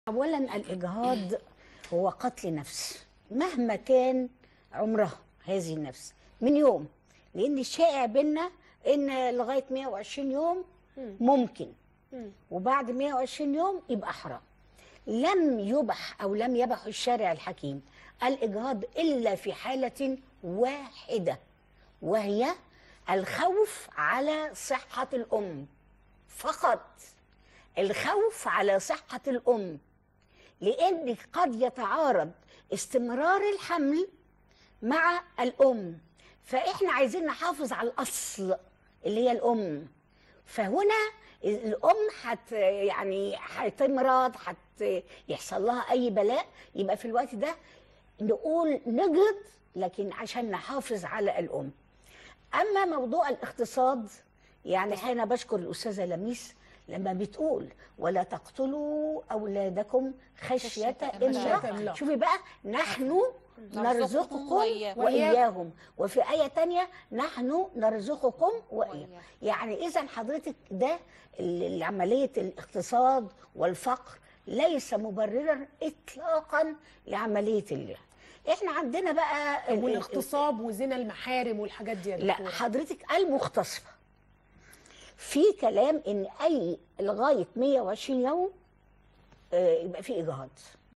اولا الاجهاض هو قتل نفس مهما كان عمرها هذه النفس من يوم لان الشائع بينا ان لغايه 120 يوم ممكن وبعد 120 يوم يبقى حرام لم يبح او لم يبح الشارع الحكيم الاجهاض الا في حاله واحده وهي الخوف على صحه الام فقط الخوف على صحه الام لان قد يتعارض استمرار الحمل مع الام فاحنا عايزين نحافظ على الاصل اللي هي الام فهنا الام حت يعني هتمرض حت يحصل لها اي بلاء يبقى في الوقت ده نقول نجهض لكن عشان نحافظ على الام اما موضوع الاقتصاد يعني هنا بشكر الاستاذه لميس لما بتقول ولا تقتلوا اولادكم خشيه املاق إملاق. شوفي بقى نحن نرزقكم وإياكم. واياهم وفي ايه تانية نحن نرزقكم واياهم وإياكم. يعني اذا حضرتك ده ال- عمليه الاقتصاد والفقر ليس مبررا اطلاقا لعمليه الله احنا عندنا بقى ال- ال- والاغتصاب وزنا المحارم والحاجات دي يا لا دكتورة. حضرتك المغتصبة في كلام ان اي لغايه 120 يوم آه، يبقى في اجهاض